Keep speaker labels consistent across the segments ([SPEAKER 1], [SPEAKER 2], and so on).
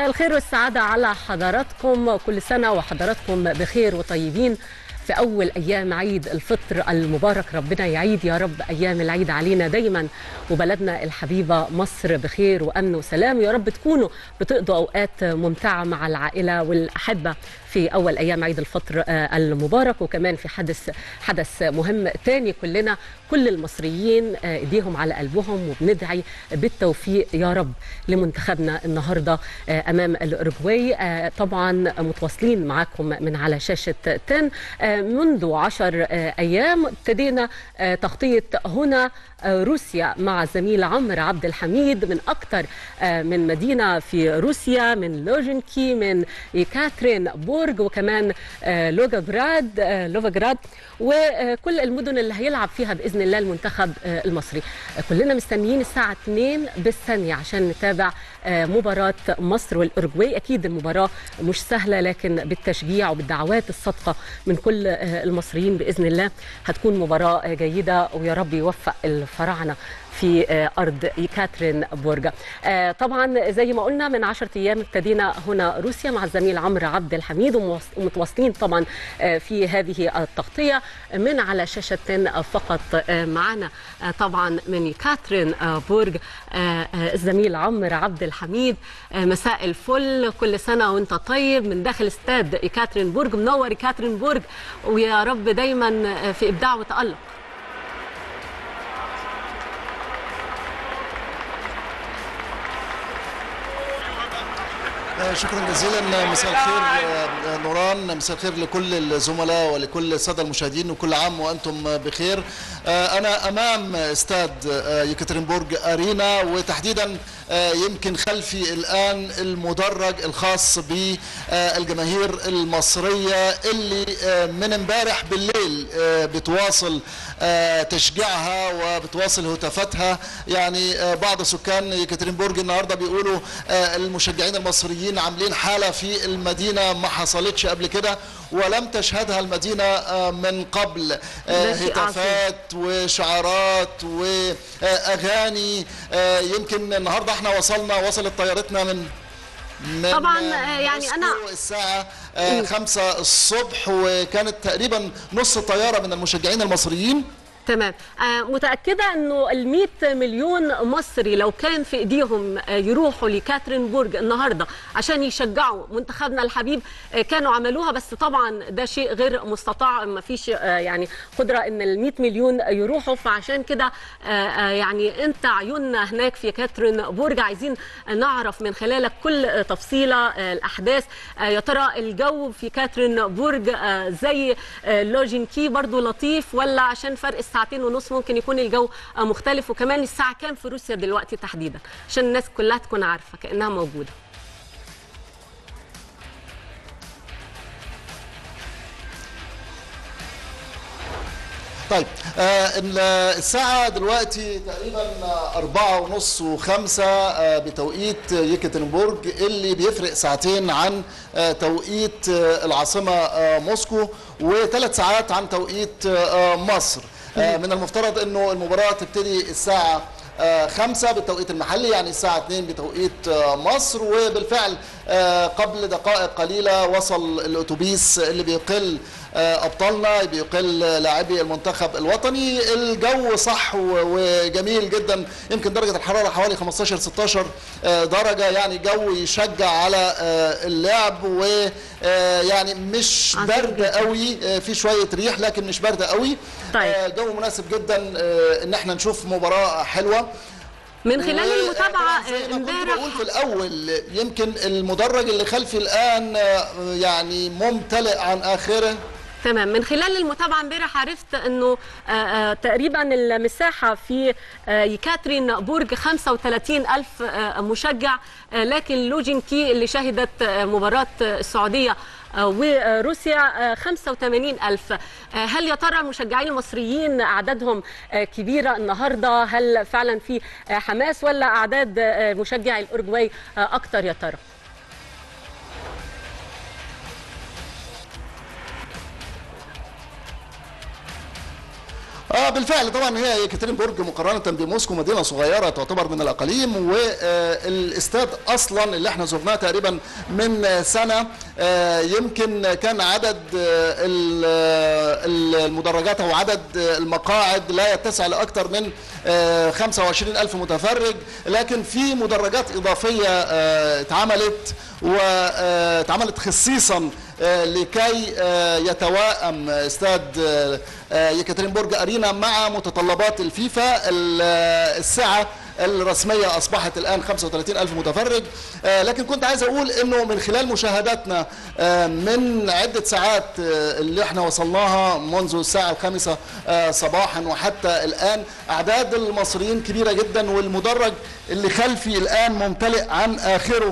[SPEAKER 1] مساء الخير والسعادة على حضراتكم كل سنة وحضراتكم بخير وطيبين في أول أيام عيد الفطر المبارك ربنا يعيد يا رب أيام العيد علينا دايما وبلدنا الحبيبة مصر بخير وأمن وسلام يا رب تكونوا بتقضوا أوقات ممتعة مع العائلة والأحبة في أول أيام عيد الفطر المبارك وكمان في حدث حدث مهم تاني كلنا كل المصريين ايديهم على قلبهم وبندعي بالتوفيق يا رب لمنتخبنا النهارده امام الاوروغواي طبعا متواصلين معاكم من على شاشه تن منذ عشر ايام ابتدينا تغطيه هنا روسيا مع زميل عمرو عبد الحميد من اكثر من مدينه في روسيا من لوجنكي من يكاترين بورج وكمان لوغافراد لوفاغراد وكل المدن اللي هيلعب فيها باذن الله المنتخب المصري كلنا مستنيين الساعه 2 بالثانيه عشان نتابع مباراه مصر والاورجواي اكيد المباراه مش سهله لكن بالتشجيع وبالدعوات الصادقه من كل المصريين باذن الله هتكون مباراه جيده ويا رب يوفق الفراعنه في ارض يكاترين بورجا طبعا زي ما قلنا من 10 ايام ابتدينا هنا روسيا مع الزميل عمرو عبد الحميد ومتواصلين طبعا في هذه التغطيه من على شاشه فقط معنا طبعا من يكاترين بورج الزميل عمرو عبد الحميد مساء الفل كل سنه وانت طيب من داخل استاد يكاترين بورج منور يكاترين بورج ويا رب دايما في ابداع وتالق
[SPEAKER 2] شكرا جزيلا مساء الخير نوران مساء الخير لكل الزملاء ولكل الساده المشاهدين وكل عام وانتم بخير انا امام استاد يكاترينبورج ارينا وتحديدا يمكن خلفي الان المدرج الخاص بالجماهير المصريه اللي من امبارح بالليل بتواصل تشجيعها وبتواصل هتافاتها يعني بعض سكان يكاترينبورج النهارده بيقولوا المشجعين المصريين عاملين حاله في المدينه ما حصلتش قبل كده ولم تشهدها المدينه من قبل هتافات وشعارات واغاني يمكن النهارده احنا وصلنا وصلت طيارتنا من
[SPEAKER 1] من طبعا يعني انا
[SPEAKER 2] الساعه خمسة الصبح وكانت تقريبا نص طياره من المشجعين المصريين
[SPEAKER 1] تمام آه متأكدة أنه ال 100 مليون مصري لو كان في إيديهم آه يروحوا لكاترينبورج النهاردة عشان يشجعوا منتخبنا الحبيب آه كانوا عملوها بس طبعا ده شيء غير مستطاع ما فيش يعني قدرة أن ال 100 مليون يروحوا فعشان كده يعني أنت عيوننا هناك في كاترينبورج عايزين نعرف من خلالك كل تفصيلة الأحداث يا ترى الجو في كاترينبورج زي لوجينكي برضو لطيف ولا عشان فرق ساعتين ونص ممكن يكون الجو مختلف وكمان الساعة كام في روسيا دلوقتي تحديدا عشان الناس كلها تكون عارفة كأنها موجودة
[SPEAKER 2] طيب آه الساعة دلوقتي تقريبا أربعة ونص وخمسة آه بتوقيت يكتنبورج اللي بيفرق ساعتين عن آه توقيت آه العاصمة آه موسكو وثلاث ساعات عن توقيت آه مصر آه من المفترض انه المباراة تبتدي الساعة آه خمسة بالتوقيت المحلي يعني الساعة 2 بتوقيت آه مصر وبالفعل آه قبل دقائق قليلة وصل الأتوبيس اللي بيقل ابطالنا بيقل لاعبي المنتخب الوطني الجو صح وجميل جدا يمكن درجه الحراره حوالي 15 16 درجه يعني جو يشجع على اللعب ويعني مش برد قوي في شويه ريح لكن مش برد قوي
[SPEAKER 1] طيب.
[SPEAKER 2] الجو مناسب جدا ان احنا نشوف مباراه حلوه
[SPEAKER 1] من خلال المتابعه
[SPEAKER 2] امبارح بقول في الاول يمكن المدرج اللي خلفي الان يعني ممتلئ عن اخره
[SPEAKER 1] تمام من خلال المتابعه امبارح عرفت انه آآ آآ تقريبا المساحه في يكاترين بورج 35 الف مشجع لكن لوجينكي اللي شهدت مباراه السعوديه وروسيا 85 ألف هل يا ترى المشجعين المصريين أعدادهم كبيرة النهاردة هل فعلا في حماس ولا أعداد مشجعي الأورجواي أكتر يا ترى؟
[SPEAKER 2] اه بالفعل طبعا هي يكاترينبورج مقارنه بموسكو مدينه صغيره تعتبر من الاقاليم والاستاد اصلا اللي احنا زرناه تقريبا من سنه آه، يمكن كان عدد آه، ال- آه، المدرجات او عدد المقاعد لا يتسع لاكثر من آه، 25 ألف متفرج لكن في مدرجات إضافية آه، اتعملت واتعملت خصيصا آه، لكي آه، يتوائم استاد آه، آه، يكاترينبورج أرينا مع متطلبات الفيفا ال- آه، السعة الرسمية أصبحت الآن 35 ألف متفرج آه، لكن كنت عايز أقول أنه من خلال مشاهداتنا آه، من عدة ساعات آه، اللي احنا وصلناها منذ الساعة الخامسة آه، صباحا وحتى الآن أعداد المصريين كبيرة جدا والمدرج اللي خلفي الآن ممتلئ عن آخره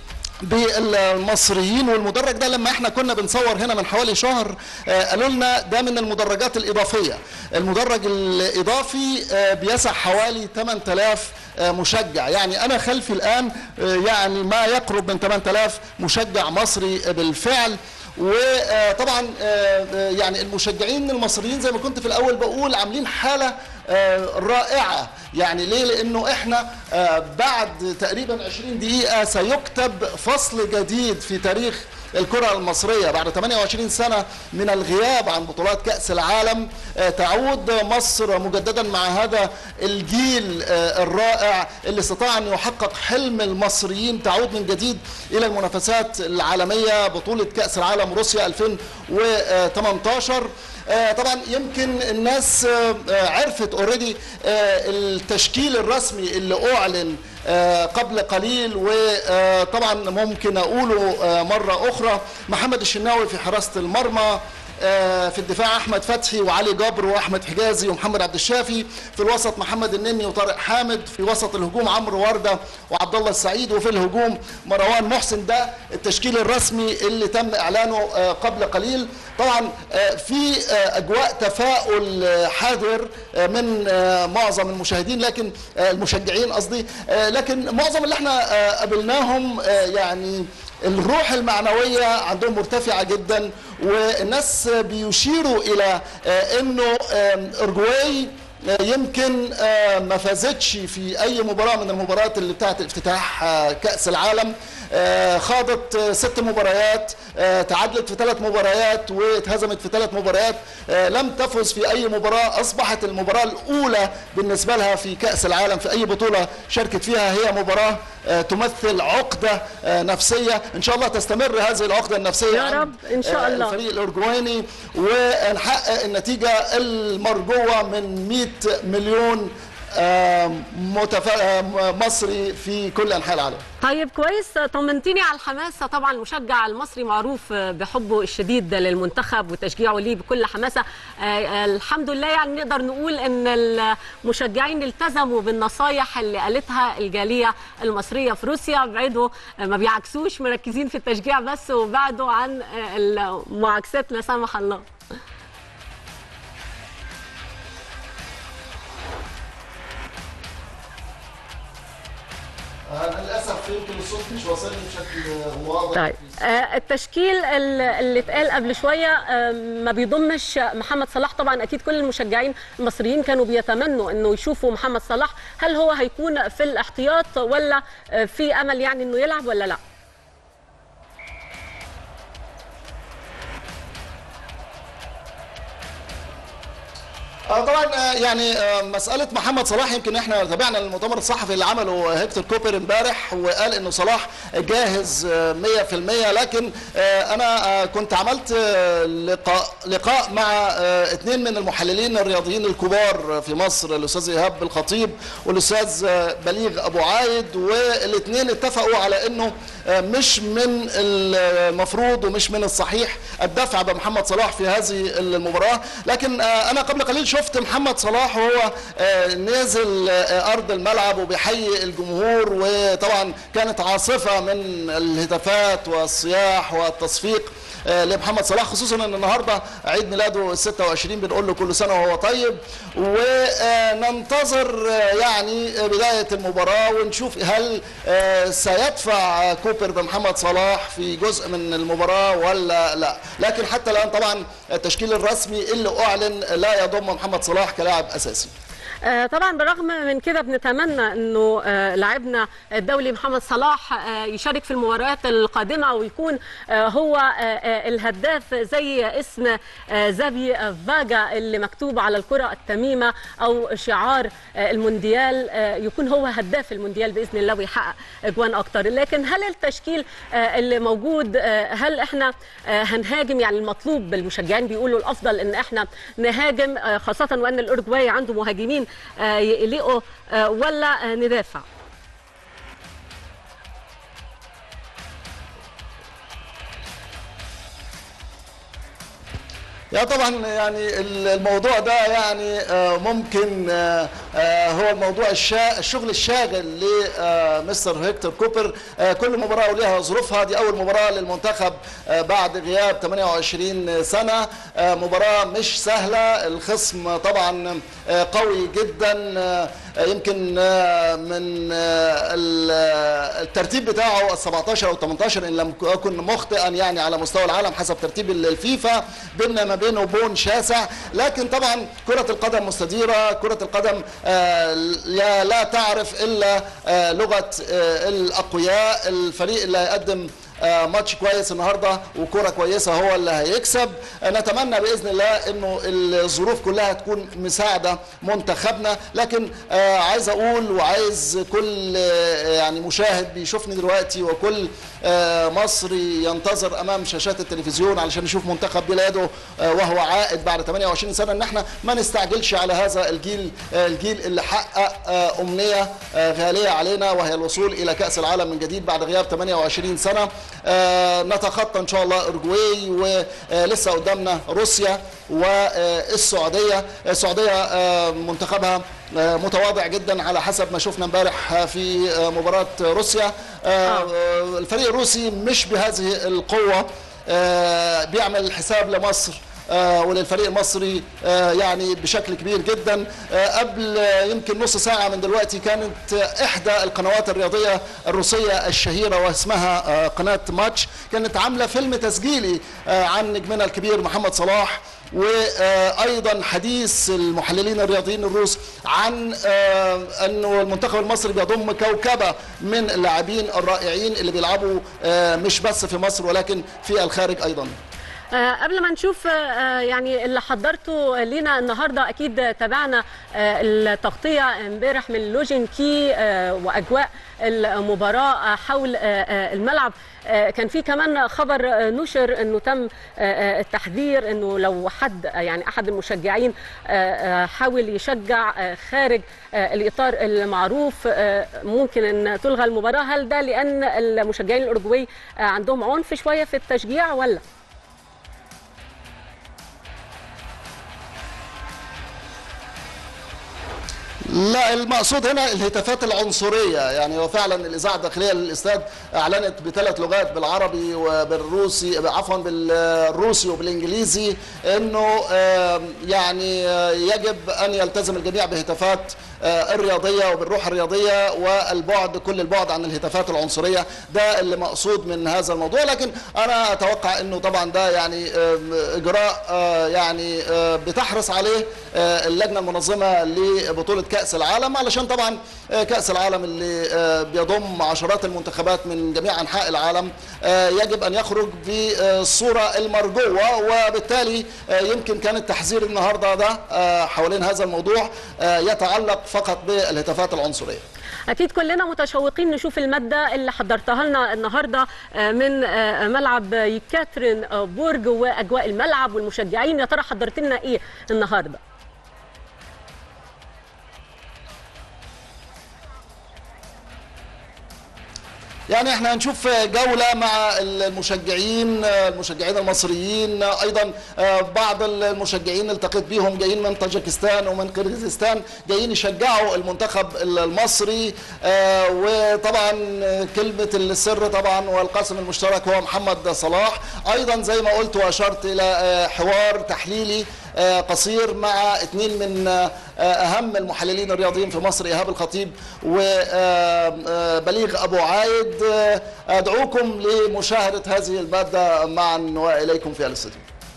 [SPEAKER 2] بالمصريين والمدرج ده لما احنا كنا بنصور هنا من حوالي شهر آه، قالوا لنا ده من المدرجات الإضافية المدرج الإضافي آه، بيسع حوالي 8000 آه، مشجع يعني أنا خلفي الآن آه، يعني ما يقرب من 8000 مشجع مصري بالفعل وطبعا يعني المشجعين المصريين زي ما كنت في الاول بقول عاملين حاله آه، رائعه يعني ليه لانه احنا آه، بعد تقريبا 20 دقيقه سيكتب فصل جديد في تاريخ الكرة المصرية بعد 28 سنة من الغياب عن بطولات كأس العالم آه، تعود مصر مجددا مع هذا الجيل آه، الرائع اللي استطاع أن يحقق حلم المصريين تعود من جديد إلى المنافسات العالمية بطولة كأس العالم روسيا 2018 آه، طبعا يمكن الناس آه، آه، عرفت اوريدي التشكيل الرسمي اللي اعلن آه، قبل قليل وطبعا ممكن اقوله آه، مره اخرى محمد الشناوي في حراسه المرمى آه، في الدفاع احمد فتحي وعلي جبر واحمد حجازي ومحمد عبد الشافي في الوسط محمد النني وطارق حامد في وسط الهجوم عمرو ورده وعبد الله السعيد وفي الهجوم مروان محسن ده التشكيل الرسمي اللي تم اعلانه آه، قبل قليل طبعا آه، في آه، اجواء تفاؤل آه، حاضر آه، من آه، معظم المشاهدين لكن آه، المشجعين قصدي آه، لكن معظم اللي احنا آه، قابلناهم آه، يعني الروح المعنوية عندهم مرتفعة جدا والناس بيشيروا إلى آه، أنه آم، أرجواي آه، يمكن آه، ما فازتش في أي مباراة من المباريات اللي بتاعت افتتاح آه، كأس العالم آه، خاضت آه، ست مباريات آه، تعادلت في ثلاث مباريات واتهزمت في ثلاث مباريات آه، لم تفز في أي مباراة أصبحت المباراة الأولى بالنسبة لها في كأس العالم في أي بطولة شاركت فيها هي مباراة آه، تمثل عقدة آه، نفسية إن شاء الله تستمر هذه العقدة النفسية
[SPEAKER 1] يا
[SPEAKER 2] عند،
[SPEAKER 1] رب، إن شاء
[SPEAKER 2] آه،
[SPEAKER 1] الله.
[SPEAKER 2] الفريق الأرجواني ونحقق النتيجة المرجوة من 100 مليون آه، متف... آه، مصري في كل أنحاء العالم
[SPEAKER 1] طيب كويس طمنتيني على الحماسه طبعا المشجع المصري معروف بحبه الشديد للمنتخب وتشجيعه ليه بكل حماسه آه، الحمد لله يعني نقدر نقول ان المشجعين التزموا بالنصايح اللي قالتها الجاليه المصريه في روسيا بعدوا آه، ما بيعكسوش مركزين في التشجيع بس وبعدوا عن آه، المعاكسات لا سمح الله
[SPEAKER 2] أنا للأسف يمكن الصوت مش واصلني بشكل واضح
[SPEAKER 1] طيب آه، التشكيل ال- اللي اتقال قبل شويه آه، ما بيضمش محمد صلاح طبعا اكيد كل المشجعين المصريين كانوا بيتمنوا انه يشوفوا محمد صلاح هل هو هيكون في الاحتياط ولا آه، في امل يعني انه يلعب ولا لا
[SPEAKER 2] آه طبعا آه يعني آه مسألة محمد صلاح يمكن احنا تابعنا المؤتمر الصحفي اللي عمله هيكتور كوبر امبارح وقال انه صلاح جاهز آه 100% لكن آه انا آه كنت عملت آه لقاء لقاء مع آه اثنين من المحللين الرياضيين الكبار في مصر الاستاذ ايهاب الخطيب والاستاذ آه بليغ ابو عايد والاثنين اتفقوا على انه آه مش من المفروض ومش من الصحيح الدفع بمحمد صلاح في هذه المباراة لكن آه انا قبل قليل شفت محمد صلاح وهو آه، نازل آه، ارض الملعب وبيحيي الجمهور وطبعا كانت عاصفه من الهتافات والصياح والتصفيق آه، لمحمد صلاح خصوصا ان النهارده عيد ميلاده ال 26 بنقول له كل سنه وهو طيب وننتظر آه، يعني بدايه المباراه ونشوف هل آه، سيدفع كوبر كوبر بمحمد صلاح في جزء من المباراه ولا لا لكن حتى الان طبعا التشكيل الرسمي اللي اعلن لا يضم محمد صلاح كلاعب اساسي
[SPEAKER 1] آه، طبعا بالرغم من كده بنتمنى انه آه، لاعبنا الدولي محمد صلاح آه، يشارك في المباريات القادمه ويكون آه، هو آه، آه، الهداف زي اسم آه، زابي فاجا اللي مكتوب على الكره التميمه او شعار آه، المونديال آه، يكون هو هداف المونديال باذن الله ويحقق اجوان اكتر لكن هل التشكيل آه، اللي موجود آه، هل احنا آه، هنهاجم يعني المطلوب المشجعين بيقولوا الافضل ان احنا نهاجم آه، خاصه وان الاورجواي عنده مهاجمين آه، يقلقوا آه، ولا آه، ندافع
[SPEAKER 2] يا طبعا يعني الموضوع ده يعني آه، ممكن آه، آه، هو الموضوع الشا... الشغل الشاغل لمستر هيكتور كوبر آه، كل مباراه ولها ظروفها دي اول مباراه للمنتخب آه، بعد غياب 28 سنه آه، مباراه مش سهله الخصم طبعا آه، قوي جدا آه، يمكن آه، من آه، ال- آه، الترتيب بتاعه ال 17 او 18 ان لم اكن مخطئا يعني على مستوى العالم حسب ترتيب الفيفا بيننا ما بينه بون شاسع لكن طبعا كرة القدم مستديرة كرة القدم آه، لا لا تعرف الا آه، لغة آه، الاقوياء الفريق اللي هيقدم آه، ماتش كويس النهارده وكرة كويسة هو اللي هيكسب آه، نتمنى بإذن الله إنه الظروف كلها تكون مساعدة منتخبنا لكن آه، عايز أقول وعايز كل آه، يعني مشاهد بيشوفني دلوقتي وكل آه، مصري ينتظر أمام شاشات التلفزيون علشان يشوف منتخب بلاده آه، وهو عائد بعد 28 سنة إن احنا ما نستعجلش على هذا الجيل آه، الجيل اللي حقق آه، أمنية آه، غالية علينا وهي الوصول إلى كأس العالم من جديد بعد غياب 28 سنة آه، نتخطى ان شاء الله اورجواي ولسه قدامنا روسيا والسعوديه السعوديه آه، منتخبها آه، متواضع جدا على حسب ما شفنا امبارح في آه، مباراه روسيا آه، الفريق الروسي مش بهذه القوه آه، بيعمل حساب لمصر آه، وللفريق المصري آه، يعني بشكل كبير جدا آه، قبل آه، يمكن نص ساعة من دلوقتي كانت آه، إحدى القنوات الرياضية الروسية الشهيرة واسمها آه، قناة ماتش كانت عاملة فيلم تسجيلي آه، عن نجمنا الكبير محمد صلاح وايضا حديث المحللين الرياضيين الروس عن آه، انه المنتخب المصري بيضم كوكبه من اللاعبين الرائعين اللي بيلعبوا آه، مش بس في مصر ولكن في الخارج ايضا
[SPEAKER 1] آه، قبل ما نشوف آه، يعني اللي حضرته لينا النهارده اكيد تابعنا آه، التغطيه امبارح من لوجين كي آه، واجواء المباراه حول آه، آه، الملعب آه، كان في كمان خبر آه، نشر انه تم آه، آه، التحذير انه لو حد آه، يعني احد المشجعين آه، آه، حاول يشجع آه، خارج آه، الاطار المعروف آه، ممكن ان تلغى المباراه هل ده لان المشجعين الاورجواي آه، عندهم عنف شويه في التشجيع ولا؟
[SPEAKER 2] لا المقصود هنا الهتافات العنصرية يعني هو فعلا الإذاعة الداخلية للاستاد أعلنت بثلاث لغات بالعربي وبالروسي عفوا بالروسي وبالإنجليزي إنه آم، يعني آه، يجب أن يلتزم الجميع بهتافات آه، الرياضية وبالروح الرياضية والبعد كل البعد عن الهتافات العنصرية ده اللي مقصود من هذا الموضوع لكن أنا أتوقع أنه طبعا ده يعني آم، إجراء آه، يعني آه، بتحرص عليه آه، اللجنة المنظمة لبطولة كأس العالم علشان طبعا آه، كأس العالم اللي آه، بيضم عشرات المنتخبات من جميع أنحاء العالم آه، يجب أن يخرج بالصورة المرجوة وبالتالي آه، يمكن كان التحذير النهاردة ده آه، حوالين هذا الموضوع آه، يتعلق فقط بالهتافات العنصرية
[SPEAKER 1] اكيد كلنا متشوقين نشوف الماده اللي حضرتها لنا النهارده آه، من آه، ملعب يكاترين آه، بورج واجواء الملعب والمشجعين يا ترى حضرت لنا ايه النهارده
[SPEAKER 2] يعني احنا هنشوف جولة مع المشجعين المشجعين المصريين ايضا بعض المشجعين التقيت بيهم جايين من طاجكستان ومن قرغيزستان جايين يشجعوا المنتخب المصري وطبعا كلمة السر طبعا والقاسم المشترك هو محمد صلاح ايضا زي ما قلت واشرت الى حوار تحليلي آه، قصير مع اثنين من آه، اهم المحللين الرياضيين في مصر ايهاب الخطيب وبليغ ابو عايد آه، ادعوكم لمشاهده هذه الماده معا واليكم في الاستوديو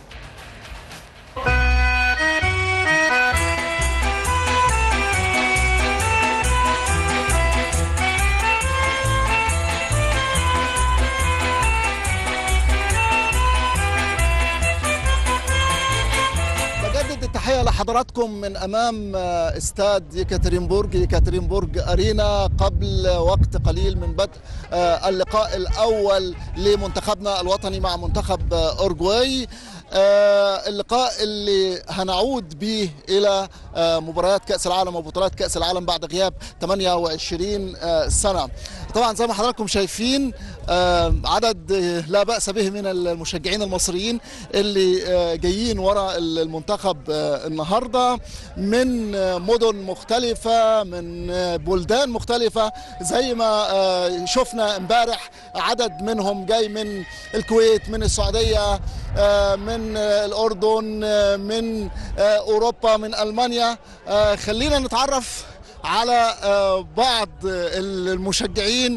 [SPEAKER 2] بجدد التحية لحضراتكم من أمام آه، استاد يكاترينبورج يكاترينبورج أرينا قبل وقت قليل من بدء آه، اللقاء الأول لمنتخبنا الوطني مع منتخب آه، أورجواي آه، اللقاء اللي هنعود به إلى آه، مباريات كأس العالم وبطولات كأس العالم بعد غياب 28 آه، سنة طبعا زي ما حضراتكم شايفين آه، عدد آه، لا بأس به من المشجعين المصريين اللي آه، جايين وراء المنتخب آه، النهارده من آه، مدن مختلفة من آه، بلدان مختلفة زي ما آه، شفنا امبارح عدد منهم جاي من الكويت من السعودية آه، من آه، الأردن آه، من آه، أوروبا من ألمانيا آه، خلينا نتعرف على آه، بعض المشجعين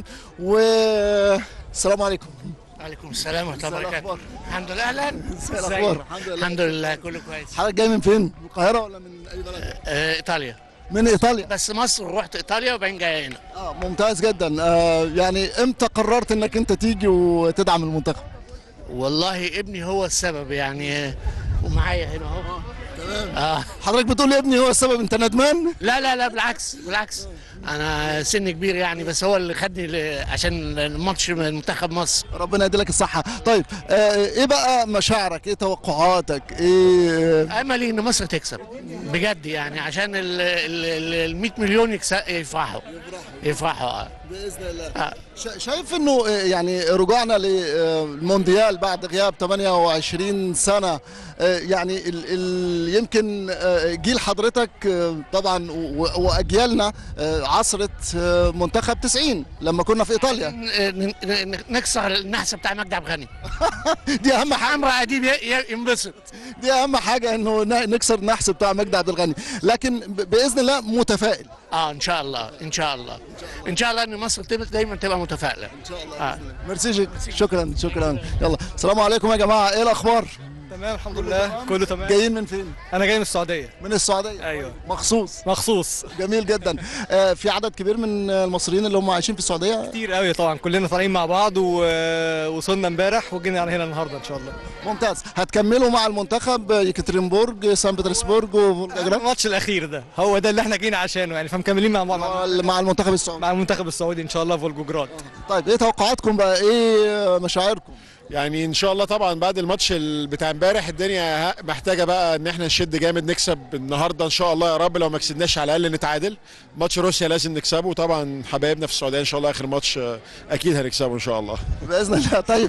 [SPEAKER 2] والسلام عليكم
[SPEAKER 3] وعليكم السلام ورحمه الله
[SPEAKER 2] ازاي
[SPEAKER 3] وبركاته
[SPEAKER 2] الأخبار؟
[SPEAKER 3] الحمد لله اهلا
[SPEAKER 2] ازاي الأخبار؟ الحمد لله.
[SPEAKER 3] الحمد لله كله كويس
[SPEAKER 2] حضرتك جاي من فين؟ من القاهرة ولا من أي بلد؟
[SPEAKER 3] آه ايطاليا
[SPEAKER 2] من إيطاليا
[SPEAKER 3] بس مصر رحت ايطاليا وبعدين جاي هنا
[SPEAKER 2] اه ممتاز جدا آه يعني امتى قررت انك انت تيجي وتدعم المنتخب؟
[SPEAKER 3] والله ابني هو السبب يعني آه، ومعايا هنا اهو
[SPEAKER 2] تمام
[SPEAKER 3] اه
[SPEAKER 2] حضرتك بتقول لي ابني هو السبب انت ندمان؟
[SPEAKER 3] لا لا لا بالعكس بالعكس انا سن كبير يعني بس هو اللي خدني ل- عشان الماتش من منتخب مصر
[SPEAKER 2] ربنا يديلك الصحة طيب آه ايه بقى مشاعرك؟ ايه توقعاتك؟ ايه
[SPEAKER 3] املي ان مصر تكسب بجد يعني عشان ال 100 مليون يكس- يفرحوا يفرحوا اه
[SPEAKER 2] باذن الله
[SPEAKER 3] آه.
[SPEAKER 2] شا- شايف انه آه، يعني رجوعنا للمونديال بعد غياب 28 سنه آه، يعني ال ال يمكن آه، جيل حضرتك آه، طبعا و- واجيالنا آه، عصرت آه، منتخب 90 لما كنا في ايطاليا
[SPEAKER 3] ن- ن- ن- نكسر النحس بتاع مجدي عبد الغني
[SPEAKER 2] دي اهم حاجه
[SPEAKER 3] عمرو اديب ي- ي- ينبسط
[SPEAKER 2] دي اهم حاجه انه ن- نكسر النحس بتاع مجدي عبد الغني لكن ب- باذن الله متفائل
[SPEAKER 3] اه ان شاء الله ان شاء الله ان شاء الله ان مصر تبقى دايما تبقى متفائله
[SPEAKER 2] ان شاء الله
[SPEAKER 3] آه.
[SPEAKER 2] ميرسي جي- شكرا شكرا يلا السلام عليكم يا جماعه ايه الاخبار
[SPEAKER 4] تمام الحمد لله كله تمام
[SPEAKER 2] جايين من فين
[SPEAKER 4] انا جاي من السعوديه
[SPEAKER 2] من السعوديه
[SPEAKER 4] ايوه
[SPEAKER 2] مخصوص
[SPEAKER 4] مخصوص
[SPEAKER 2] جميل جدا آه، في عدد كبير من المصريين اللي هم عايشين في السعوديه
[SPEAKER 4] كتير قوي طبعا كلنا طالعين مع بعض ووصلنا امبارح وجينا على هنا النهارده ان شاء الله
[SPEAKER 2] ممتاز هتكملوا مع المنتخب يكترينبورج سان بطرسبورج وفولجراد
[SPEAKER 4] الماتش الاخير ده هو ده اللي احنا جينا عشانه يعني فمكملين مع بعض مع,
[SPEAKER 2] مع المنتخب السعودي
[SPEAKER 4] مع المنتخب السعودي ان شاء الله فولجوجراد
[SPEAKER 2] طيب ايه توقعاتكم بقى ايه مشاعركم
[SPEAKER 5] يعني ان شاء الله طبعا بعد الماتش ال- بتاع امبارح الدنيا ه- محتاجه بقى ان احنا نشد جامد نكسب النهارده ان شاء الله يا رب لو ما كسبناش على الاقل نتعادل ماتش روسيا لازم نكسبه طبعا حبايبنا في السعوديه ان شاء الله اخر ماتش آه، اكيد هنكسبه ان شاء الله
[SPEAKER 2] باذن الله طيب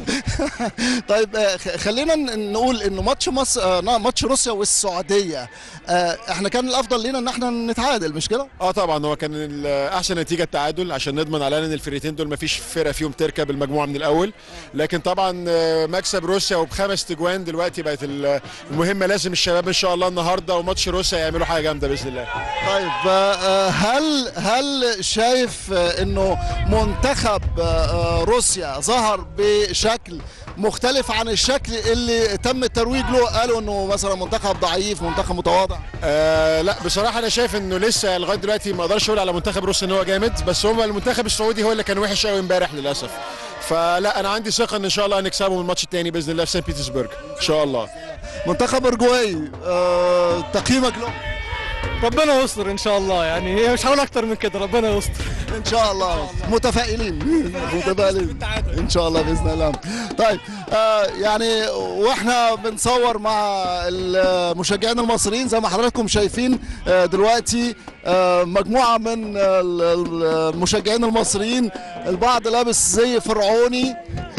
[SPEAKER 2] طيب آه، خ- خلينا ن- نقول انه ماتش مصر آه، نا- ماتش روسيا والسعوديه آه، احنا كان الافضل لينا ان احنا نتعادل مش كده
[SPEAKER 5] اه طبعا هو كان ال- احسن نتيجه التعادل عشان نضمن على ان الفرقتين دول ما فيش فرقه فيهم تركب المجموعه من الاول لكن طبعا آه، مكسب روسيا وبخمس تجوان دلوقتي بقت ال- المهمه لازم الشباب ان شاء الله النهارده وماتش روسيا يعملوا حاجه جامده باذن الله
[SPEAKER 2] طيب آه، هل هل شايف آه، انه منتخب آه، آه، روسيا ظهر بشكل مختلف عن الشكل اللي تم الترويج له قالوا انه مثلا منتخب ضعيف منتخب متواضع
[SPEAKER 5] آه لا بصراحه انا شايف انه لسه لغايه دلوقتي ما اقدرش اقول على منتخب روسيا ان هو جامد بس هم المنتخب السعودي هو اللي كان وحش قوي امبارح للاسف فلا انا عندي ثقه ان ان شاء الله هنكسبه من الماتش الثاني باذن الله في سان بيترسبرج ان شاء الله
[SPEAKER 2] منتخب اورجواي آه، تقييمك له
[SPEAKER 4] ربنا يستر ان شاء الله يعني مش هقول اكتر من كده ربنا يستر
[SPEAKER 2] ان شاء الله متفائلين متفائلين ان شاء الله باذن الله طيب آه يعني واحنا بنصور مع المشجعين المصريين زي ما حضراتكم شايفين آه دلوقتي آه مجموعه من ال- ال- المشجعين المصريين البعض لابس زي فرعوني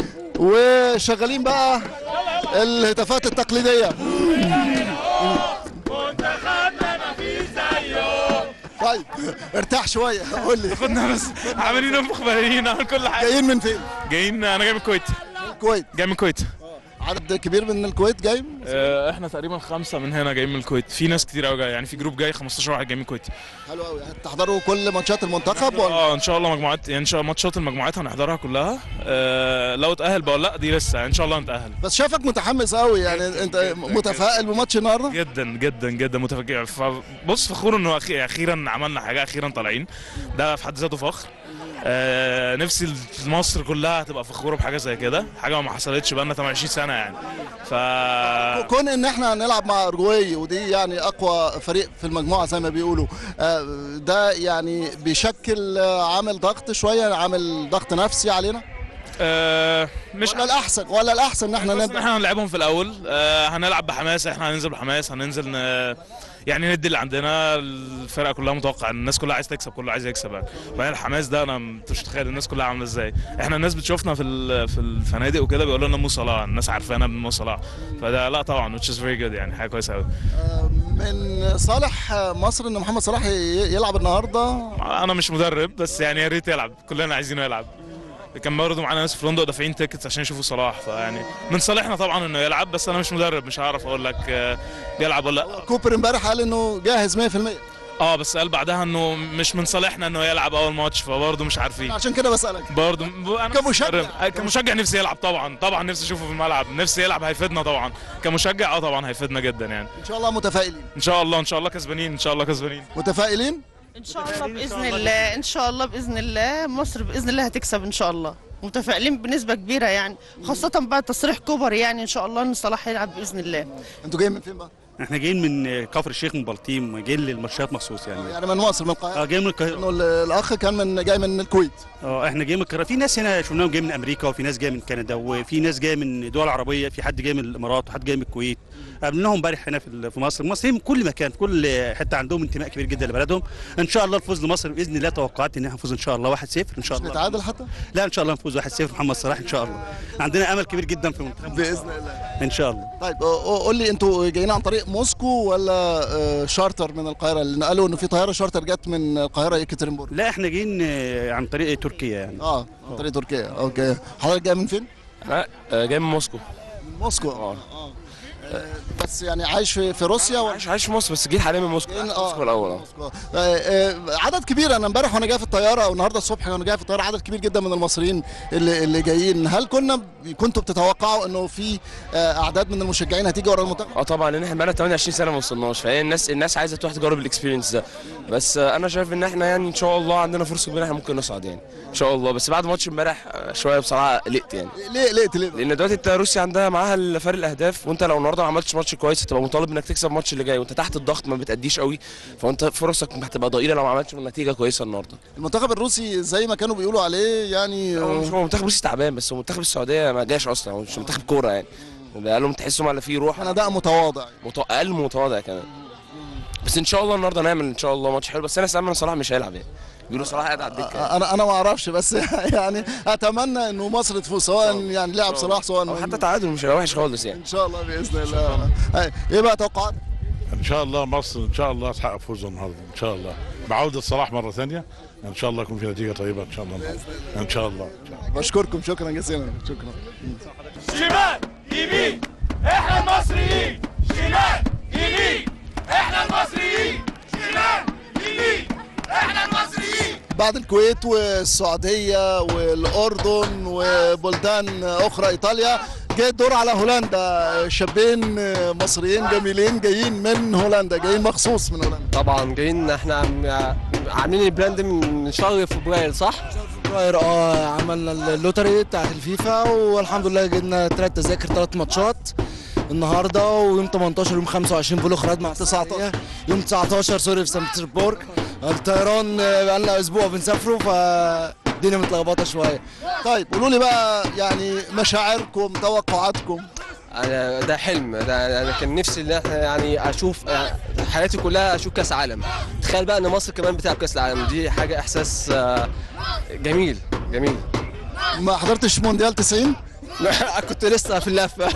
[SPEAKER 2] وشغالين بقى الهتافات التقليديه طيب ارتاح شويه قول لي
[SPEAKER 6] كنا بس عاملين ننفخ بلالين عامل كل حاجه
[SPEAKER 2] جايين من فين؟
[SPEAKER 6] جايين انا جاي من الكويت
[SPEAKER 2] الكويت
[SPEAKER 6] جاي من الكويت
[SPEAKER 2] عدد كبير من الكويت جاي
[SPEAKER 6] آه، احنا تقريبا خمسه من هنا جايين من الكويت في ناس كتير قوي جايه يعني في جروب جاي 15 واحد جاي من الكويت
[SPEAKER 2] حلو قوي هتحضروا كل ماتشات المنتخب ولا
[SPEAKER 6] اه ان شاء الله مجموعات يعني ان شاء الله ماتشات المجموعات هنحضرها كلها آه لو اتاهل بقى ولا لا دي لسه ان شاء الله نتاهل
[SPEAKER 2] بس شايفك متحمس قوي يعني انت متفائل بماتش النهارده
[SPEAKER 6] جدا جدا جدا متفاجئ بص فخور انه أخي- اخيرا عملنا حاجه اخيرا طالعين ده في حد ذاته فخر آه نفسي مصر كلها تبقى فخوره بحاجه زي كده حاجه ما حصلتش بقالنا 28 سنه يعني ف
[SPEAKER 2] كون ان احنا نلعب مع اورجواي ودي يعني اقوى فريق في المجموعه زي ما بيقولوا آه، ده يعني بيشكل آه، عامل ضغط شويه عامل ضغط نفسي علينا
[SPEAKER 6] آه مش
[SPEAKER 2] ولا الاحسن ولا الاحسن ان احنا
[SPEAKER 6] بس
[SPEAKER 2] نبدا
[SPEAKER 6] احنا هنلعبهم في الاول آه هنلعب بحماس احنا هننزل بحماس هننزل ن... يعني ندي اللي عندنا الفرقه كلها متوقع الناس كلها عايز تكسب كله عايز يكسب يعني وبعدين الحماس ده انا مش متخيل الناس كلها عامله ازاي احنا الناس بتشوفنا في ال- في الفنادق وكده بيقولوا لنا مو صلاح الناس عارفانا بمو صلاح فده لا طبعا which is very good يعني حاجه كويسه قوي
[SPEAKER 2] آه، من صالح آه، مصر ان محمد صلاح ي- يلعب النهارده
[SPEAKER 6] انا مش مدرب بس يعني يا ريت يلعب كلنا عايزينه يلعب كان برضه معانا ناس في فندق دافعين تيكتس عشان يشوفوا صلاح فيعني من صالحنا طبعا انه يلعب بس انا مش مدرب مش هعرف اقول لك آه، بيلعب ولا لا
[SPEAKER 2] كوبر امبارح قال انه جاهز 100%
[SPEAKER 6] اه بس قال بعدها انه مش من صالحنا انه يلعب اول ماتش فبرضه مش عارفين
[SPEAKER 2] عشان كده بسالك
[SPEAKER 6] برضه ب- انا
[SPEAKER 2] كمشجع.
[SPEAKER 6] مدرب. كمشجع نفسي يلعب طبعا طبعا نفسي اشوفه في الملعب نفسي يلعب هيفيدنا طبعا كمشجع اه طبعا هيفيدنا جدا يعني
[SPEAKER 2] ان شاء الله متفائلين
[SPEAKER 6] ان شاء الله ان شاء الله كسبانين ان شاء الله كسبانين
[SPEAKER 2] متفائلين
[SPEAKER 7] ان شاء الله باذن الله ان شاء الله باذن الله مصر باذن الله هتكسب ان شاء الله متفائلين بنسبه كبيره يعني خاصه بعد تصريح كوبر يعني ان شاء الله ان صلاح هيلعب باذن الله
[SPEAKER 2] انتوا جايين من فين بقى
[SPEAKER 8] احنا جايين من كفر الشيخ من بلطيم جايين للماتشات مخصوص يعني
[SPEAKER 2] يعني من مصر من القاهره
[SPEAKER 8] اه جايين من القاهره
[SPEAKER 2] انه ال- الاخ كان من جاي من الكويت
[SPEAKER 8] اه احنا جايين من القاهره في ناس هنا شفناهم جايين من امريكا وفي ناس جايه من كندا وفي ناس جايه من دول عربيه في حد جاي من الامارات وحد جاي من الكويت قابلناهم امبارح هنا في ال- في مصر المصريين من كل مكان في كل حته عندهم انتماء كبير جدا لبلدهم ان شاء الله الفوز لمصر باذن الله توقعات ان احنا هنفوز ان شاء الله 1-0 ان شاء الله
[SPEAKER 2] نتعادل حتى
[SPEAKER 8] لا ان شاء الله نفوز 1-0 محمد صلاح ان شاء الله عندنا امل كبير جدا في المنتخب
[SPEAKER 2] باذن الله
[SPEAKER 8] ان شاء الله
[SPEAKER 2] طيب أ- أ- قول لي انتوا جايين عن طريق موسكو ولا آه، شارتر من القاهره لان قالوا انه في طياره شارتر جت من القاهره يكترنبورغ
[SPEAKER 8] لا احنا جايين آه، عن طريق تركيا يعني
[SPEAKER 2] اه عن طريق تركيا اوكي حضرتك جاي من فين؟
[SPEAKER 9] لا آه، جاي من موسكو
[SPEAKER 2] من موسكو اه آه، بس يعني عايش في في روسيا ولا
[SPEAKER 9] عايش عايش في مصر بس جيت حاليا من موسكو
[SPEAKER 2] جايين-
[SPEAKER 9] موسكو الاول اه
[SPEAKER 2] موسكو. آه، آه، عدد كبير انا امبارح وانا جاي في الطياره او النهارده الصبح وانا جاي في الطياره عدد كبير جدا من المصريين اللي اللي جايين هل كنا كنتوا بتتوقعوا انه في آه، اعداد من المشجعين هتيجي ورا المنتخب؟
[SPEAKER 9] اه طبعا لان احنا بقالنا 28 سنه ما وصلناش فهي الناس الناس عايزه تروح تجرب الاكسبيرينس ده بس آه، انا شايف ان احنا يعني ان شاء الله عندنا فرصه كبيره احنا ممكن نصعد يعني ان شاء الله بس بعد ماتش امبارح آه، شويه بصراحه قلقت يعني
[SPEAKER 2] ليه ليه ليه؟
[SPEAKER 9] لان دلوقتي انت روسيا عندها معاها فرق الاهداف وانت لو النهارده ما عملتش ماتش كويس هتبقى مطالب انك تكسب الماتش اللي جاي وانت تحت الضغط ما بتاديش قوي فانت فرصك هتبقى ضئيله لو ما عملتش نتيجه كويسه النهارده
[SPEAKER 2] المنتخب الروسي زي ما كانوا بيقولوا عليه يعني
[SPEAKER 9] هو مش هو منتخب روسي تعبان بس هو منتخب السعوديه ما جاش اصلا هو مش منتخب كوره يعني بقالهم تحسهم على فيه روح
[SPEAKER 2] كان اداء متواضع
[SPEAKER 9] مت- اقل من متواضع كمان بس ان شاء الله النهارده نعمل ان شاء الله ماتش حلو بس انا سامع ان صلاح مش هيلعب يعني بيقولوا صلاح قاعد على الدكه يعني.
[SPEAKER 2] انا انا ما اعرفش بس يعني اتمنى انه مصر تفوز سواء يعني لعب صلاح سواء
[SPEAKER 9] أو حتى تعادل مش هيبقى وحش خالص يعني
[SPEAKER 2] ان شاء الله باذن الله هاي، ايه بقى توقعات
[SPEAKER 10] ان شاء الله مصر ان شاء الله تحقق فوز النهارده ان شاء الله بعوده صلاح مره ثانيه ان شاء الله يكون في نتيجه طيبه ان شاء الله ان شاء الله, إن شاء الله.
[SPEAKER 2] بشكركم شكرا جزيلا شكرا
[SPEAKER 11] شمال يمين احنا المصريين شمال يمين احنا المصريين شمال يمين احنا المصريين
[SPEAKER 2] بعد الكويت والسعوديه والاردن وبلدان اخرى ايطاليا جاي الدور على هولندا شابين مصريين جميلين جايين من هولندا جايين مخصوص من هولندا
[SPEAKER 12] طبعا جايين احنا عم- عاملين البراند من شهر فبراير صح؟
[SPEAKER 13] فبراير اه عملنا اللوتري بتاعت الفيفا والحمد لله جبنا ثلاث تذاكر ثلاث ماتشات النهارده ويوم 18 يوم 25 بلوخراد مع 19 يوم 19 سوري في سان بطرسبورغ الطيران آه، بقالنا اسبوع بنسافروا فالدنيا متلخبطه شويه
[SPEAKER 2] طيب قولوا لي بقى يعني مشاعركم توقعاتكم
[SPEAKER 12] أنا ده حلم ده انا كان نفسي ان احنا يعني اشوف يعني حياتي كلها اشوف كاس عالم تخيل بقى ان مصر كمان بتلعب كاس العالم دي حاجه احساس آه، جميل جميل
[SPEAKER 2] ما حضرتش مونديال 90
[SPEAKER 12] كنت لسه في اللفه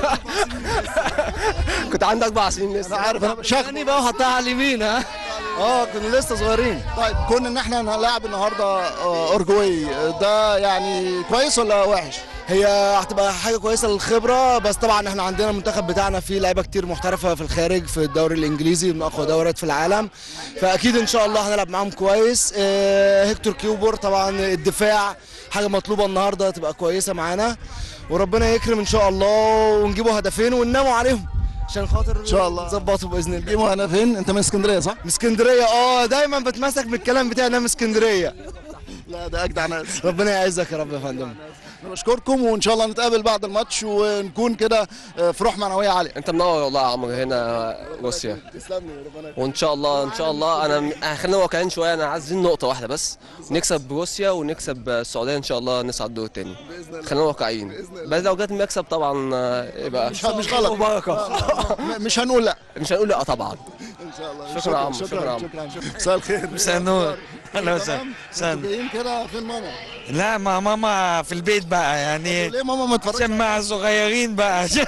[SPEAKER 12] كنت عندي اربع سنين لسه
[SPEAKER 2] انا عارف انا شغل
[SPEAKER 13] بقى وحطها على اليمين ها اه كنا لسه صغيرين
[SPEAKER 2] طيب كون ان احنا هنلاعب النهارده آه، اورجواي ده يعني كويس ولا وحش؟
[SPEAKER 13] هي هتبقى حاجه كويسه للخبره بس طبعا احنا عندنا المنتخب بتاعنا فيه لعيبه كتير محترفه في الخارج في الدوري الانجليزي من اقوى دوريات في العالم فاكيد ان شاء الله هنلعب معاهم كويس آه، هيكتور كيوبر طبعا الدفاع حاجه مطلوبه النهارده تبقى كويسه معانا وربنا يكرم ان شاء الله ونجيبوا هدفين ونناموا عليهم عشان خاطر ان
[SPEAKER 2] شاء الله.
[SPEAKER 13] نظبطوا باذن الله
[SPEAKER 2] جيبوا هدفين انت من اسكندريه صح؟
[SPEAKER 13] من اسكندريه اه دايما بتمسك بالكلام بتاعي انا من اسكندريه
[SPEAKER 2] لا ده اجدع ناس
[SPEAKER 13] ربنا يعزك يا رب يا فندم
[SPEAKER 2] بشكركم وان شاء الله نتقابل بعد الماتش ونكون كده آه، في روح معنويه عاليه
[SPEAKER 12] انت منور والله يا عمرو هنا روسيا
[SPEAKER 2] تسلم لي ربنا يكرمك.
[SPEAKER 12] وان شاء الله ان شاء الله انا م- خلينا واقعيين شويه انا عايزين نقطه واحده بس نكسب روسيا ونكسب السعوديه ان شاء الله نصعد الدور الثاني خلينا واقعيين بس لو جت المكسب طبعا آه، يبقى
[SPEAKER 2] مش مش غلط
[SPEAKER 12] وبركه
[SPEAKER 2] م- مش هنقول لا
[SPEAKER 12] مش هنقول لا طبعا
[SPEAKER 2] ان شاء الله
[SPEAKER 12] شكرا يا عمرو، شكرا يا
[SPEAKER 2] شكرا
[SPEAKER 12] عمرو.
[SPEAKER 2] شكرا شكرا مساء الخير
[SPEAKER 14] مساء النور اهلا وسهلا
[SPEAKER 2] تمام؟
[SPEAKER 14] مساء
[SPEAKER 2] انتوا جايين كده فين ماما؟
[SPEAKER 14] لا ما ماما في البيت بقى يعني
[SPEAKER 2] ليه ماما ما اتفرجتش
[SPEAKER 14] عشان مع الصغيرين بقى عشان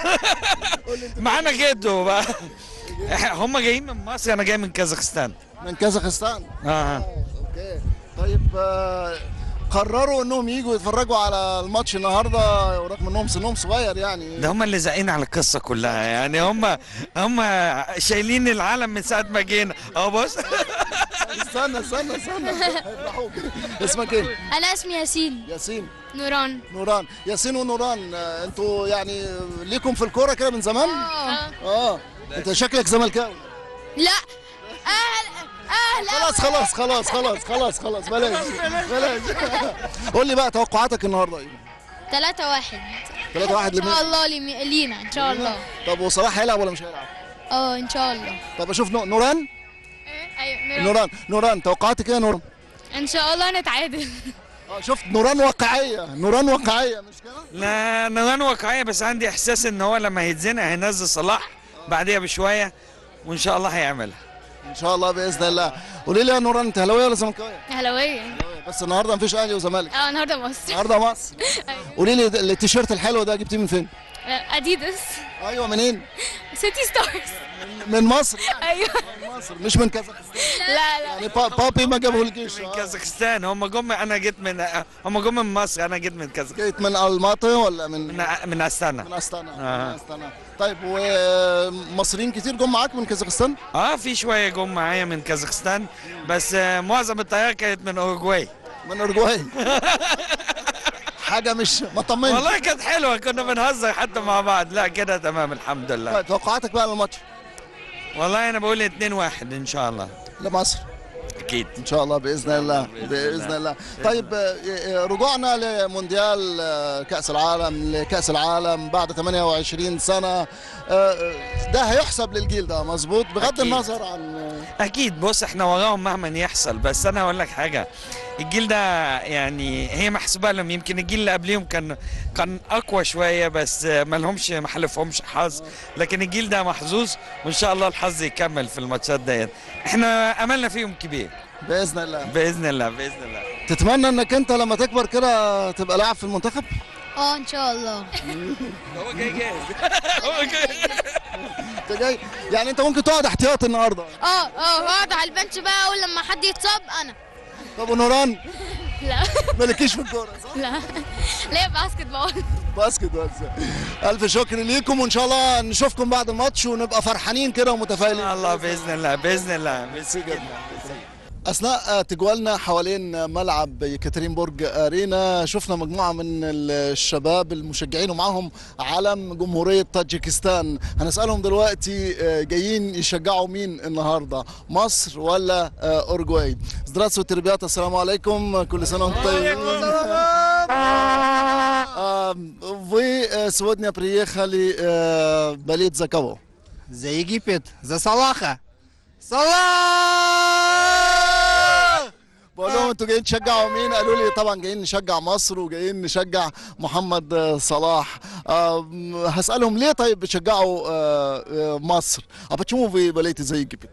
[SPEAKER 14] معانا جدو بقى هم جايين من مصر انا جاي من كازاخستان
[SPEAKER 2] من كازاخستان
[SPEAKER 14] اه
[SPEAKER 2] اوكي طيب آه، قرروا انهم يجوا يتفرجوا على الماتش النهارده ورغم انهم سنهم صغير يعني
[SPEAKER 14] ده هم اللي زقين على القصه كلها يعني هم هم شايلين العالم من ساعه ما جينا اه بص
[SPEAKER 2] استنى استنى استنى هيفرحوك اسمك ايه؟
[SPEAKER 15] انا اسمي ياسين
[SPEAKER 2] ياسين
[SPEAKER 15] نوران
[SPEAKER 2] نوران ياسين ونوران آه، انتوا يعني ليكم في الكوره كده من زمان؟
[SPEAKER 15] اه
[SPEAKER 2] اه انت شكلك زملكاوي
[SPEAKER 15] لا اهل اهل
[SPEAKER 2] خلاص خلاص خلاص خلاص خلاص خلاص بلاش بلاش قول لي بقى توقعاتك النهارده ايه؟
[SPEAKER 15] 3 1
[SPEAKER 2] 3 1
[SPEAKER 15] ان شاء الله لمي- لينا ان شاء الله
[SPEAKER 2] طب وصلاح هيلعب ولا مش هيلعب؟
[SPEAKER 15] اه ان شاء الله
[SPEAKER 2] طب اشوف نو- نوران
[SPEAKER 15] ايوه
[SPEAKER 2] نوران نوران توقعاتك ايه يا نوران؟
[SPEAKER 15] ان شاء الله نتعادل
[SPEAKER 2] اه شفت نوران واقعيه نوران واقعيه مش كده؟
[SPEAKER 14] لا نوان واقعيه بس عندي احساس ان هو لما هيتزنق هينزل صلاح بعديها بشويه وان شاء الله هيعملها
[SPEAKER 2] ان شاء الله باذن الله قولي لي يا نوران انت اهلاويه ولا زملكاويه؟
[SPEAKER 15] اهلاويه
[SPEAKER 2] بس النهارده مفيش اهلي وزمالك
[SPEAKER 15] اه النهارده مصر
[SPEAKER 2] النهارده مصر قولي لي التيشيرت الحلو ده جبتيه من فين؟
[SPEAKER 15] اديداس
[SPEAKER 2] ايوه منين؟
[SPEAKER 15] سيتي ستارز
[SPEAKER 2] من مصر
[SPEAKER 15] ايوه
[SPEAKER 2] من مصر مش من كازاخستان
[SPEAKER 15] لا لا
[SPEAKER 2] يعني با- بابي ما جابهولكيش
[SPEAKER 14] من كازاخستان هم جم انا جيت من هم جم من مصر انا جيت من كازاخستان
[SPEAKER 2] جيت من الماطي ولا من
[SPEAKER 14] من من استانا
[SPEAKER 2] من استانا
[SPEAKER 14] آه.
[SPEAKER 2] من استانا طيب ومصريين كتير جم معاك من كازاخستان؟
[SPEAKER 14] اه في شويه جم معايا من كازاخستان بس آه، معظم الطيارة كانت من اوروجواي
[SPEAKER 2] من اورجواي حاجه مش ما طمنش
[SPEAKER 14] والله كانت حلوه كنا بنهزر حتى مع بعض لا كده تمام الحمد لله
[SPEAKER 2] طيب توقعاتك بقى للماتش
[SPEAKER 14] والله انا بقول 2 1 ان شاء الله
[SPEAKER 2] لمصر
[SPEAKER 14] اكيد
[SPEAKER 2] ان شاء الله باذن الله باذن الله طيب آه، آه، رجوعنا لمونديال آه، كاس العالم لكاس العالم بعد 28 سنه آه، آه، ده هيحسب للجيل ده مظبوط بغض
[SPEAKER 14] أكيد.
[SPEAKER 2] النظر عن آه،
[SPEAKER 14] اكيد بص احنا وراهم مهما يحصل بس انا هقول لك حاجه الجيل ده يعني هي محسوبه لهم يمكن الجيل اللي قبليهم كان كان اقوى شويه بس ما لهمش ما حلفهمش حظ لكن الجيل ده محظوظ وان شاء الله الحظ يكمل في الماتشات ديت احنا املنا فيهم كبير
[SPEAKER 2] باذن الله
[SPEAKER 14] باذن الله باذن الله
[SPEAKER 2] تتمنى انك انت لما تكبر كده تبقى لاعب في المنتخب
[SPEAKER 15] اه ان شاء الله
[SPEAKER 14] هو جاي جاهز هو جاي
[SPEAKER 2] انت جاي يعني انت ممكن تقعد احتياطي النهارده
[SPEAKER 15] اه اه واقعد على البنش بقى اول لما حد يتصاب انا
[SPEAKER 2] طب ونوران
[SPEAKER 15] لا
[SPEAKER 2] مالكيش في الكوره صح؟
[SPEAKER 15] لا ليه باسكت بول
[SPEAKER 2] باسكت بس الف شكر ليكم وان شاء الله نشوفكم بعد الماتش ونبقى فرحانين كده ومتفائلين
[SPEAKER 14] الله باذن الله باذن الله باذن الله
[SPEAKER 2] اثناء تجوالنا حوالين ملعب يكاترينبورج ارينا شفنا مجموعه من الشباب المشجعين ومعاهم علم جمهوريه طاجيكستان هنسالهم دلوقتي آه، جايين يشجعوا مين النهارده مصر ولا آه، اورجواي здравствуйте ребята السلام عليكم كل سنه وانتم طيبين آه، вы э, сегодня приехали э, болеть за кого
[SPEAKER 16] За Египет, за Салаха.
[SPEAKER 2] صلاح بقول لهم انتوا جايين تشجعوا مين؟ قالوا لي طبعا جايين نشجع مصر وجايين نشجع محمد صلاح آم، هسألهم ليه طيب بتشجعوا آه، آه، مصر؟ А почему вы болеете за Египет?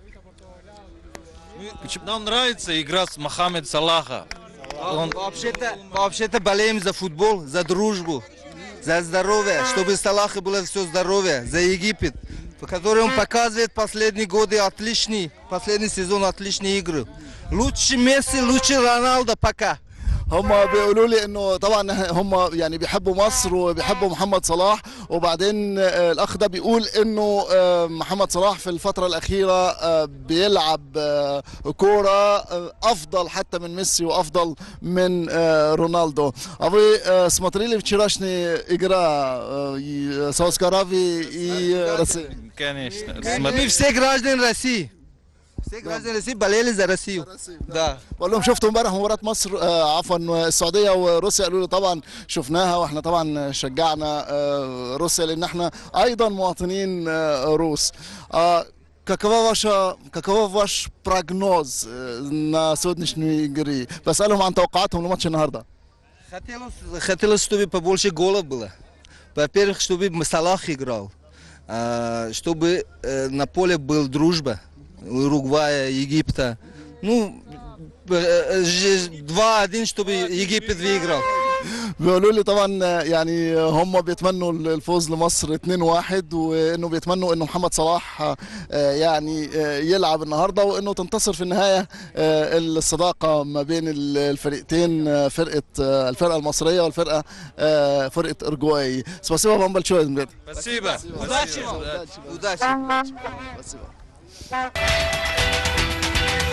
[SPEAKER 17] Нам нравится игра с Мохаммед Салаха. Он
[SPEAKER 16] Вообще-то, вообще-то болеем за футбол, за дружбу, за здоровье, чтобы Салаха было все здоровье, за Египет, в который он показывает последние годы отличный, последний сезон отличные игры. Лучше Месси, лучше Роналдо пока.
[SPEAKER 2] هم بيقولوا لي انه طبعا هم يعني بيحبوا مصر وبيحبوا محمد صلاح وبعدين آه، الاخ ده بيقول انه آه، محمد صلاح في الفتره الاخيره آه، بيلعب آه، كوره آه، افضل حتى من ميسي وافضل من آه، رونالدو ابي آه، смотрели вчерашние игра э, и Саудовской Аравии и э, России
[SPEAKER 17] Конечно.
[SPEAKER 16] Мы все граждане России. Все граждане России болели за Россию. Да.
[SPEAKER 2] بقول لهم شفتوا امبارح مباراه مصر آه عفوا السعوديه وروسيا قالوا لي طبعا شفناها واحنا طبعا شجعنا آه روسيا لان احنا ايضا مواطنين آه روس آه Какова ваша, какова ваш прогноз э, на сегодняшней игре? بسألهم عن توقعاتهم لماتش النهارده.
[SPEAKER 16] Хотелось, хотелось, чтобы побольше голов было. Во-первых, чтобы Салах играл. А, чтобы э, на поле был дружба. Уругвая, Египта. Ну, э, э, 2-1, чтобы Египет выиграл.
[SPEAKER 2] بيقولوا لي طبعا آه، يعني هم بيتمنوا الفوز لمصر 2-1 وانه بيتمنوا انه محمد صلاح آه، يعني آه، يلعب النهارده وانه تنتصر في النهايه آه، الصداقه ما بين ال- الفرقتين آه، فرقه آه، الفرقه المصريه والفرقه آه، فرقه اورجواي спасибо вам большое ребят.
[SPEAKER 17] Спасибо.
[SPEAKER 16] Удачи вам. Удачи.
[SPEAKER 2] Спасибо.